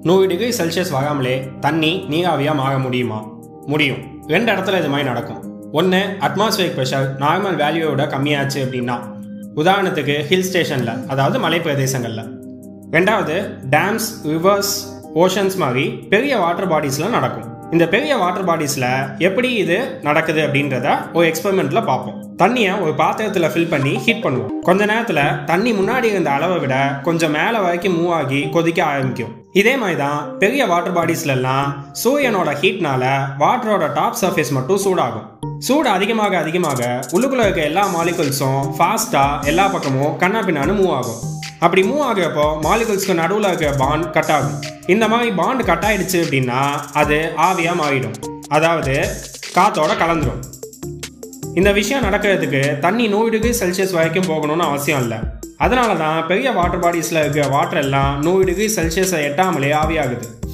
நூறு degree Celsius வராமலே தண்ணி நீராவியாக மாற முடியுமா முடியும் ரெண்டு இடத்துல இது மாதிரி நடக்கும் ஒன்று அட்மாஸ்பியரிக் ப்ரெஷர் நார்மல் வேல்யூவோட கம்மியாச்சு அப்படின்னா உதாரணத்துக்கு ஹில் ஸ்டேஷனில் அதாவது மலை பிரதேசங்களில் ரெண்டாவது டேம்ஸ் ரிவர்ஸ் ஓஷன்ஸ் மாதிரி பெரிய வாட்டர் பாடிஸில் நடக்கும் இந்த பெரிய வாட்டர் பாடிஸில் எப்படி இது நடக்குது அப்படின்றத ஒரு எக்ஸ்பெரிமெண்ட்டில் பார்ப்போம் தண்ணியை ஒரு பாத்திரத்தில் ஃபில் பண்ணி ஹீட் பண்ணுவோம் கொஞ்ச நேரத்தில் தண்ணி முன்னாடி இருந்த அளவை விட கொஞ்சம் மேலே வரைக்கும் மூவ் ஆகி கொதிக்க ஆரம்பிக்கும் இதே மாதிரி தான் பெரிய வாட்டர் பாடிஸ்லலாம் சூரியனோட ஹீட்னால வாட்டரோட டாப் சர்ஃபேஸ் மட்டும் சூடாகும் சூடு அதிகமாக அதிகமாக உள்ளுக்குள்ள இருக்க எல்லா மாலிகுல்ஸும் ஃபாஸ்ட்டாக எல்லா பக்கமும் கண்ணா பின்னான்னு மூவ் ஆகும் அப்படி மூவ் ஆகுறப்போ மாலிகுல்ஸ்க்கு நடுவில் இருக்க பாண்ட் கட் ஆகும் இந்த மாதிரி பாண்ட் கட் ஆயிடுச்சு அப்படின்னா அது ஆவியாக மாறிடும் அதாவது காத்தோட கலந்துரும் இந்த விஷயம் நடக்கிறதுக்கு தண்ணி நூறு டிகிரி செல்சியஸ் வரைக்கும் போகணும்னு அவசியம் இல்லை அதனால தான் பெரிய வாட்டர் பாடிஸில் இருக்கிற வாட்டர் எல்லாம் நூறு டிகிரி செல்சியஸை எட்டாமலே ஆவியாகுது